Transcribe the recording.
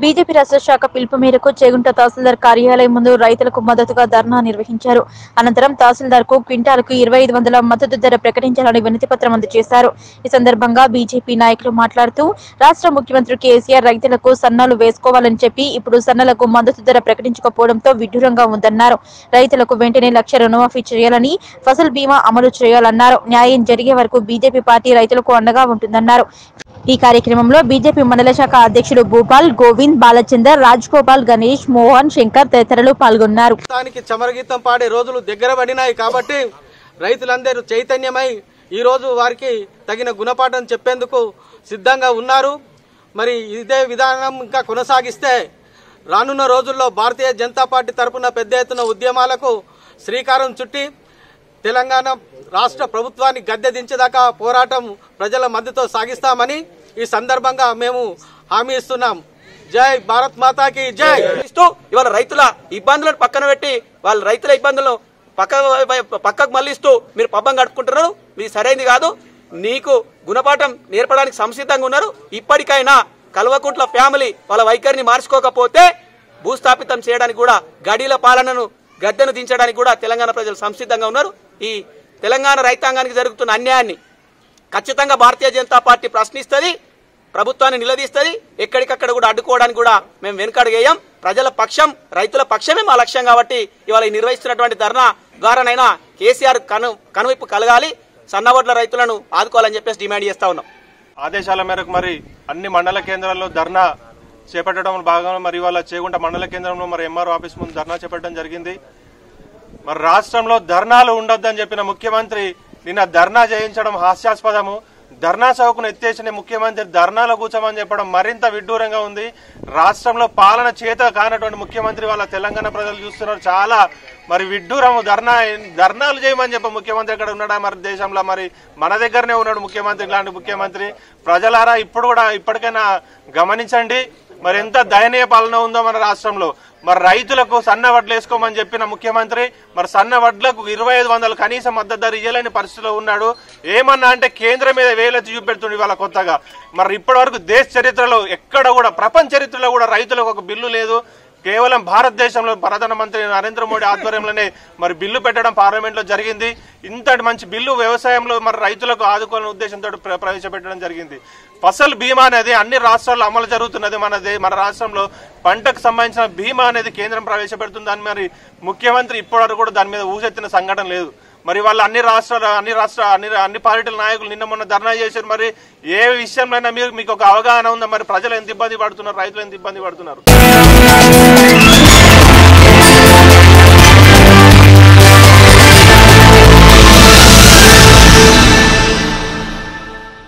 BJP రాష్ట్ర శాఖ పిలుపు మేరకు చేగుంట తహసీల్దార్ కార్యాలయం ముందు రైతులకు మద్దతుగా ధర్నా నిర్వహించారు అనంతరం తహసీల్దార్ కు క్వింటాలకు ఇరవై ఐదు వందల మద్దతు ధర ప్రకటించాలని వినతి పత్రం అందజేశారు ఈ సందర్భంగా బీజేపీ నాయకులు మాట్లాడుతూ రాష్ట్ర ముఖ్యమంత్రి కేసీఆర్ రైతులకు సన్నాలు వేసుకోవాలని చెప్పి ఇప్పుడు సన్నలకు మద్దతు ధర ప్రకటించకపోవడంతో విడ్డూరంగా ఉందన్నారు రైతులకు వెంటనే లక్ష రుణమాఫీ చేయాలని ఫసల్ బీమా అమలు చేయాలన్నారు న్యాయం జరిగే వరకు బీజేపీ పార్టీ రైతులకు అండగా ఉంటుందన్నారు ఈ కార్యక్రమంలో బీజేపీ మండల శాఖ అధ్యక్షులు భూపాల్ గోవింద్ బాలచందర్ రాజ్ గోపాల్ గణేష్ మోహన్ శంకర్ తదితరులు పాల్గొన్నారు రాష్ట్రానికి చమరగీతం పాడే రోజులు దగ్గర పడినాయి కాబట్టి రైతులందరూ చైతన్యమై ఈ రోజు వారికి తగిన గుణపాఠం చెప్పేందుకు సిద్ధంగా ఉన్నారు మరి ఇదే విధానం ఇంకా కొనసాగిస్తే రానున్న రోజుల్లో భారతీయ జనతా పార్టీ తరపున పెద్ద ఎత్తున ఉద్యమాలకు శ్రీకారం చుట్టి తెలంగాణ రాష్ట్ర ప్రభుత్వాన్ని గద్దె దించేదాకా పోరాటం ప్రజల మద్దతుతో సాగిస్తామని ఈ సందర్భంగా మేము హామీ ఇస్తున్నాం జై భారత్ మాతాకి జై ఇస్తూ ఇవాళ రైతుల ఇబ్బందులను పక్కన పెట్టి వాళ్ళ రైతుల ఇబ్బందులను పక్క పక్కకు మళ్ళిస్తూ మీరు పబ్బం గడుపుకుంటున్నారు ఇది సరైనది కాదు నీకు గుణపాఠం నేర్పడానికి సంసిద్ధంగా ఉన్నారు ఇప్పటికైనా కల్వకుంట్ల ఫ్యామిలీ వాళ్ళ వైఖరిని మార్చుకోకపోతే భూస్థాపితం చేయడానికి కూడా గడిల పాలనను గద్దెను దించడానికి కూడా తెలంగాణ ప్రజలు సంసిద్ధంగా ఉన్నారు ఈ తెలంగాణ రైతాంగానికి జరుగుతున్న అన్యాయాన్ని ఖచ్చితంగా భారతీయ జనతా పార్టీ ప్రశ్నిస్తుంది ప్రభుత్వాన్ని నిలదీస్తుంది ఎక్కడికక్కడ కూడా అడ్డుకోవడానికి కూడా మేము వెనుకడుగేయం ప్రజల పక్షం రైతుల పక్షమే మా లక్ష్యం కాబట్టి ఇవాళ ఈ నిర్వహిస్తున్నటువంటి ధర్నా ద్వారానైనా కేసీఆర్ కను కనువిప్పు కలగాలి సన్నవడ్ల రైతులను ఆదుకోవాలని చెప్పేసి డిమాండ్ చేస్తా ఉన్నాం ఆదేశాల మేరకు మరి అన్ని మండల కేంద్రాల్లో ధర్నా చేపట్టడం భాగంగా మరి ఇవాళ చేగుంట మండల కేంద్రంలో మరి ఎంఆర్ఓ ఆఫీస్ ముందు ధర్నా చేపట్టడం జరిగింది మరి రాష్ట్రంలో ధర్నాలు ఉండొద్దని చెప్పిన ముఖ్యమంత్రి నిన్న ధర్నా చేయించడం హాస్యాస్పదము ధర్నా చౌకను ఎత్తేసిన ముఖ్యమంత్రి ధర్నాలో కూర్చోమని చెప్పడం మరింత విడ్డూరంగా ఉంది రాష్ట్రంలో పాలన చేత కానటువంటి ముఖ్యమంత్రి వాళ్ళ తెలంగాణ ప్రజలు చూస్తున్నారు చాలా మరి విడ్డూరం ధర్నా ధర్నాలు చేయమని చెప్పి ముఖ్యమంత్రి ఇక్కడ ఉన్నాడా మరి దేశంలో మరి మన దగ్గరనే ఉన్నాడు ముఖ్యమంత్రి ఇలాంటి ముఖ్యమంత్రి ప్రజలారా ఇప్పుడు కూడా ఇప్పటికైనా గమనించండి మరి ఎంత దయనీయ పాలన ఉందో మన రాష్ట్రంలో మరి రైతులకు సన్న వడ్లు వేసుకోమని చెప్పిన ముఖ్యమంత్రి మరి సన్న వడ్లకు ఇరవై ఐదు వందలు కనీస మద్దతు ధర ఇయ్యలేని పరిస్థితిలో ఉన్నాడు ఏమన్నా అంటే కేంద్రం మీద వేలెత్తి చూపెడుతుంది ఇవాళ కొత్తగా మరి ఇప్పటి వరకు దేశ చరిత్రలో ఎక్కడ కూడా ప్రపంచ చరిత్రలో కూడా రైతులకు ఒక బిల్లు లేదు కేవలం భారతదేశంలో ప్రధానమంత్రి నరేంద్ర మోడీ ఆధ్వర్యంలోనే మరి బిల్లు పెట్టడం పార్లమెంట్ లో జరిగింది ఇంతటి మంచి బిల్లు వ్యవసాయంలో మరి రైతులకు ఆదుకోవాలనే ఉద్దేశంతో ప్ర- ప్రవేశపెట్టడం జరిగింది ఫసల్ బీమా అనేది అన్ని రాష్ట్రాల్లో అమలు జరుగుతున్నది మన దే- మన రాష్ట్రంలో పంటకు సంబంధించిన బీమా అనేది కేంద్రం ప్రవేశపెడుతుందని మరి ముఖ్యమంత్రి ఇప్పటివరకు కూడా దాని మీద ఊసెత్తిన సంఘటన లేదు మరి వాళ్ళు అన్ని రాష్ట్రాల అన్ని రాష్ట్ర అన్ని అన్ని పార్టీల నాయకులు నిన్న మొన్న ధర్నా చేశారు మరి ఏ విషయంలో మీరు మీకు ఒక అవగాహన ఉందా మరి ప్రజలు ఎంత ఇబ్బంది పడుతున్నారు రైతులు ఎంత ఇబ్బంది పడుతున్నారు